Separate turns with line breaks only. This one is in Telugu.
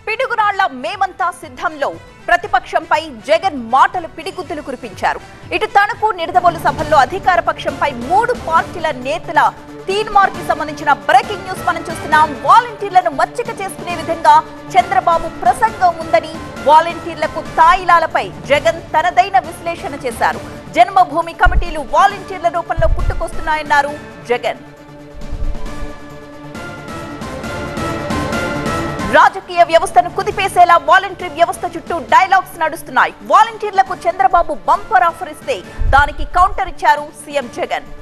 పిడుగురాళ్ల మేమంతా సిద్ధంలో ప్రతిపక్షంపై జగన్ మాటలు పిడిగుద్దులు కురిపించారు ఇటు తణుకు నిడదవోలు సభల్లో అధికార పక్షంపై మూడు పార్టీల నేతల తీన్మార్కి సంబంధించిన బ్రేకింగ్ న్యూస్ మనం చూస్తున్నాం వాలంటీర్లను మచ్చిక చేసుకునే విధంగా చంద్రబాబు ప్రసంగం ఉందని వాలంటీర్లకు తాయిలాలపై జగన్ తనదైన విశ్లేషణ చేశారు జన్మభూమి కమిటీలు వాలంటీర్ల రూపంలో పుట్టుకొస్తున్నాయన్నారు జగన్ రాజకీయ వ్యవస్థను కుదిపేసేలా వాలంటీర్ వ్యవస్థ చుట్టూ డైలాగ్స్ నడుస్తున్నాయి వాలంటీర్లకు చంద్రబాబు బంపర్ ఆఫర్ ఇస్తే దానికి కౌంటర్ ఇచ్చారు సీఎం జగన్